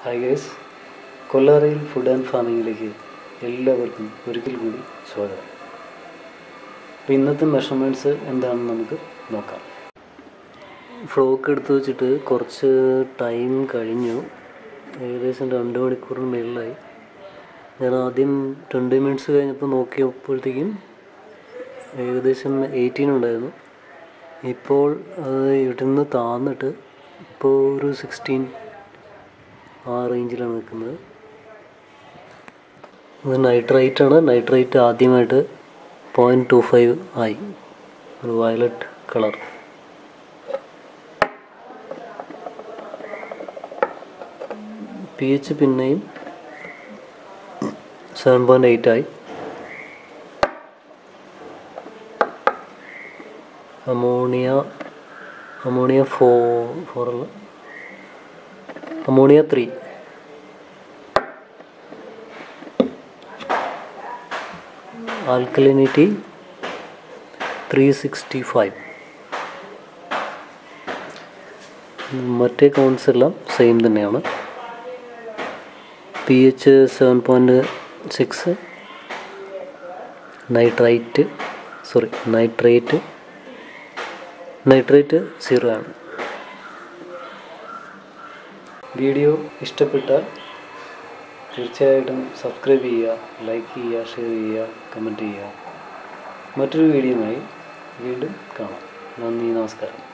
hi guys കൊല്ലാറയിൽ food and ഫാമിങ്ങിലേക്ക് എല്ലാവർക്കും ഒരിക്കൽ കൂടി സ്വാഗതം അപ്പോൾ ഇന്നത്തെ മെഷർമെൻറ്റ്സ് എന്താണെന്ന് നമുക്ക് നോക്കാം ഫ്ലോക്ക് എടുത്ത് വെച്ചിട്ട് കുറച്ച് ടൈം കഴിഞ്ഞു ഏകദേശം രണ്ട് മണിക്കൂറിന് മേളിലായി ഞാൻ ആദ്യം ട്വൻറ്റി മിനിറ്റ്സ് കഴിഞ്ഞപ്പോൾ നോക്കിയപ്പോഴത്തേക്കും ഏകദേശം എയ്റ്റീൻ ഉണ്ടായിരുന്നു ഇപ്പോൾ അത് ഇവിടുന്ന് താന്നിട്ട് ഇപ്പോൾ ഒരു സിക്സ്റ്റീൻ ആ റേഞ്ചിലാണ് നിൽക്കുന്നത് ഇത് നൈട്രൈറ്റ് ആണ് നൈട്രൈറ്റ് ആദ്യമായിട്ട് പോയിൻറ്റ് ടു ഫൈവ് ആയി ഒരു വയലറ്റ് കളർ പി എച്ച് പിന്നെയും സെവൻ പോയിൻറ്റ് എയ്റ്റ് ആയി അമോണിയ അമോണിയ ഫോ ഫോറല്ല ammonia three alkalinity three sixty five മറ്റേ കൗണ്ട്സ് എല്ലാം സെയിം തന്നെയാണ് P H seven point six nitrite sorry nitrate nitrate zero ആണ് video ഇഷ്ടപ്പെട്ടാൽ തീർച്ചയായിട്ടും സബ്സ്ക്രൈബ് ചെയ്യുക ലൈക്ക് ചെയ്യുക ഷെയർ ചെയ്യുക കമൻറ്റ് ചെയ്യുക മറ്റൊരു വീഡിയോയുമായി വീണ്ടും കാണാം നന്ദി നമസ്കാരം